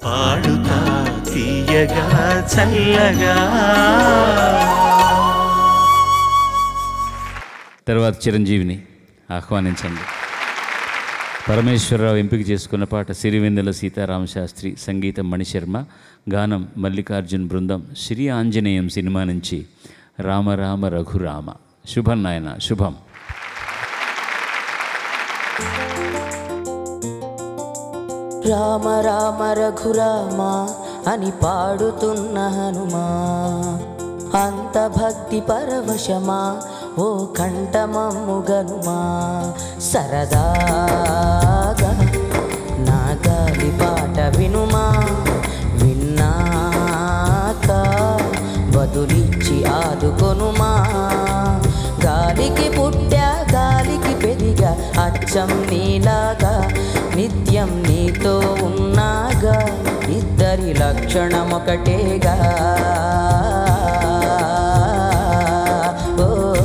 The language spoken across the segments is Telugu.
పాడుతా తీయగా చల్లగా తర్వాత చిరంజీవిని ఆహ్వానించండి పరమేశ్వరరావు ఎంపిక చేసుకున్న పాట సిరివెందుల సీతారామ శాస్త్రి సంగీతం మణిశర్మ గానం మల్లికార్జున్ బృందం శ్రీ ఆంజనేయం సినిమా నుంచి రామ రామ రఘురామ శుభం నాయన శుభం రామ రామ రఘురామ అని పాడుతున్న హనుమా అంత భక్తి పరవశమా ఓ కంఠమమ్ము గనుమా సరదాగా నా గాలి పాట వినుమా విన్నాక బదులిచ్చి ఆదుకొనుమా గాలికి పుట్టా గాలికి పెరిగా అచ్చం నీలాగా నిత్యం నీతో ఉన్నాగా ఇద్దరి లక్షణం ఒకటేగా ఓ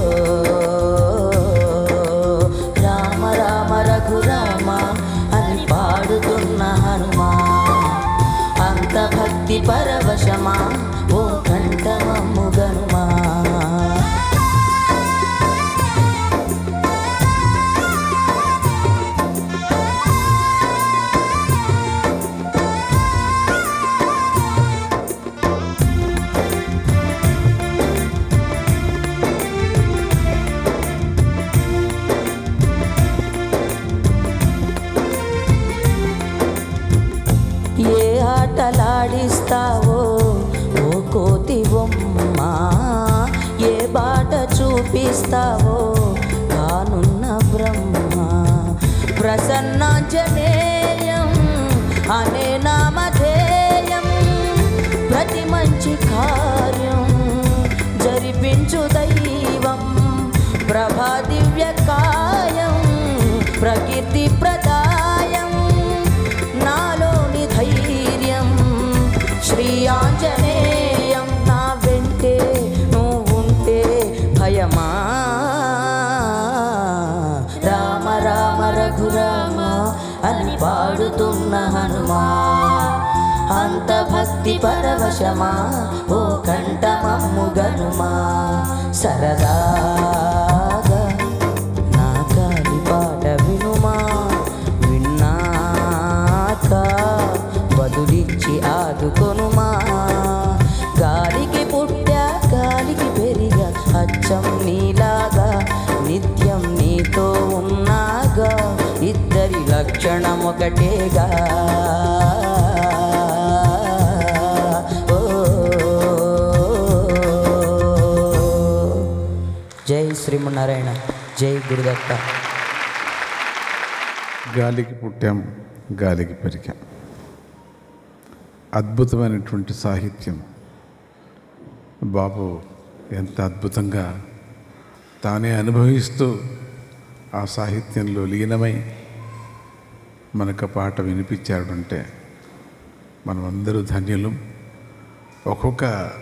రామ రామ రఘురామ అని పాడుతున్న హనుమా అంత భక్తి పరవశమా ఓ కంఠమమ్ము గనుమా ఏ ఆటలాడిస్తావో ఓ కోతి బొమ్మ ఏ బాట చూపిస్తావో కానున్న బ్రహ్మ ప్రసన్నాంజనేయం అనే నామధేయం ప్రతి మంచి కార్యం జరిపించు దైవం ప్రభా దివ్య కాయం ప్రకృతి ప్రదాయం నాలోని ధైర్యం శ్రీ ఆంజనేయం నా వెంటే నువ్వుంటే భయమా రామ రామ రఘురామ అని పాడుతున్న హనుమా అంత భక్తి పరవశమా ఓ కంఠమమ్ము గనుమా సరదాగా నా గాలి పాట వినుమా విన్నాక బదులిచ్చి ఆదుకొనుమా గాలికి పుట్టా గాలికి పెరిగా అచ్చం నీలాగా నిత్యం నీతో ఉన్నాగా ఇద్దరి లక్షణం ఒకటేగా ఓ జై శ్రీమన్నారాయణ జై గురుదత్త గాలికి పుట్టాం గాలికి పెరిగాం అద్భుతమైనటువంటి సాహిత్యం బాబు ఎంత అద్భుతంగా తానే అనుభవిస్తూ ఆ సాహిత్యంలో లీనమై మనకు ఆ పాట వినిపించాడు అంటే మనమందరూ ధన్యులం ఒక్కొక్క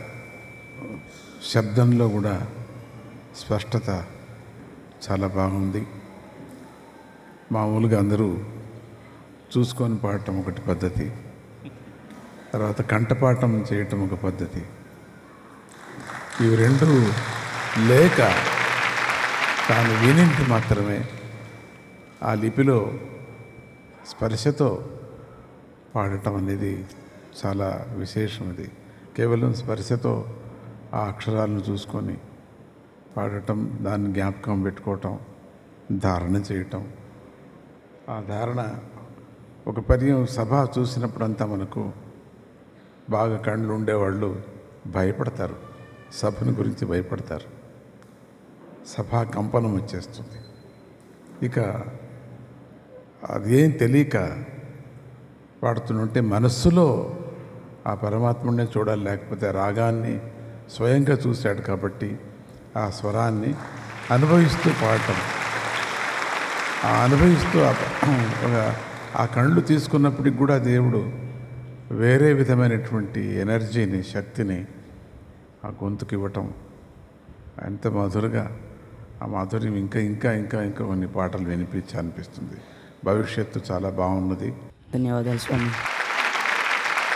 శబ్దంలో కూడా స్పష్టత చాలా బాగుంది మామూలుగా అందరూ చూసుకొని పాడటం ఒకటి పద్ధతి తర్వాత కంఠపాఠం చేయటం ఒక పద్ధతి ఇవి రెండు లేక తాను వినింటి మాత్రమే ఆ లిపిలో స్పర్శతో పాడటం అనేది చాలా విశేషం అది కేవలం స్పర్శతో ఆ అక్షరాలను చూసుకొని పాడటం దాన్ని జ్ఞాపకం పెట్టుకోవటం ధారణ చేయటం ఆ ధారణ ఒక పర్యం సభ చూసినప్పుడంతా మనకు బాగా కళ్ళు ఉండేవాళ్ళు భయపడతారు సభను గురించి భయపడతారు సభా కంపనం వచ్చేస్తుంది ఇక అదేం తెలియక పాడుతుంటే మనస్సులో ఆ పరమాత్ముడినే చూడాలి లేకపోతే రాగాన్ని స్వయంగా చూశాడు కాబట్టి ఆ స్వరాన్ని అనుభవిస్తూ పాడటం ఆ అనుభవిస్తూ ఆ ఒక- ఆ కళ్ళు తీసుకున్నప్పటికి కూడా దేవుడు వేరే విధమైనటువంటి ఎనర్జీని శక్తిని ఆ గొంతుకు ఇవ్వటం ఎంత మధురగా ఆ మాధుర్యం ఇంకా ఇంకా ఇంకా ఇంకా కొన్ని పాటలు వినిపించి అనిపిస్తుంది భవిష్యత్తు చాలా బాగున్నది ధన్యవాదాలు స్వామి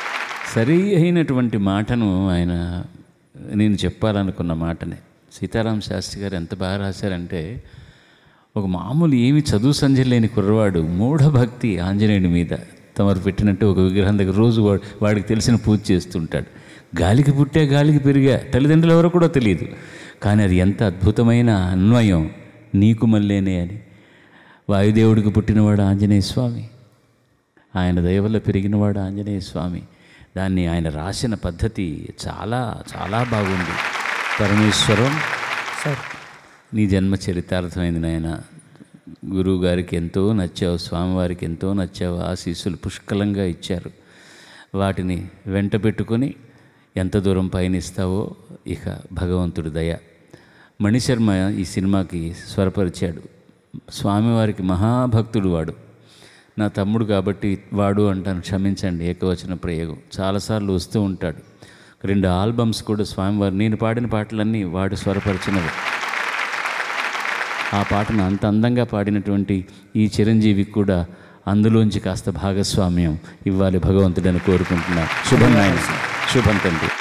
సరి అయినటువంటి మాటను ఆయన నేను చెప్పాలనుకున్న మాటనే సీతారాం శాస్త్రి గారు ఎంత బాగా రాశారంటే ఒక మామూలు ఏమి చదువు సంజయ్ లేని కుర్రవాడు మూఢభక్తి ఆంజనేయుడి మీద తమరు పెట్టినట్టు ఒక విగ్రహం దగ్గర రోజు వాడు వాడికి తెలిసిన పూజ చేస్తుంటాడు గాలికి పుట్టే గాలికి పెరిగా తల్లిదండ్రులు ఎవరో కూడా తెలియదు కానీ అది ఎంత అద్భుతమైన అన్వయం నీకు మళ్ళేనే అని వాయుదేవుడికి పుట్టినవాడు ఆంజనేయ స్వామి ఆయన దయవల్ల పెరిగినవాడు ఆంజనేయ స్వామి దాన్ని ఆయన రాసిన పద్ధతి చాలా చాలా బాగుంది పరమేశ్వరం సార్ నీ జన్మ చరితార్థమైంది నాయన గురువు గారికి ఎంతో నచ్చావు స్వామివారికి ఎంతో నచ్చావు ఆశీస్సులు పుష్కలంగా ఇచ్చారు వాటిని వెంట పెట్టుకొని ఎంత దూరం పయనిస్తావో ఇక భగవంతుడి దయ మణిశర్మ ఈ సినిమాకి స్వరపరిచాడు స్వామివారికి మహాభక్తుడు వాడు నా తమ్ముడు కాబట్టి వాడు అంటాను క్షమించండి ఏకవచన ప్రయోగం చాలాసార్లు వస్తూ ఉంటాడు రెండు ఆల్బమ్స్ కూడా స్వామివారు నేను పాడిన పాటలన్నీ వాడు స్వరపరిచినవి ఆ పాటను అంత అందంగా పాడినటువంటి ఈ చిరంజీవికి కూడా అందులోంచి కాస్త భాగస్వామ్యం ఇవ్వాలి భగవంతుడని కోరుకుంటున్నాను శుభం నాయన శుభం తండ్రి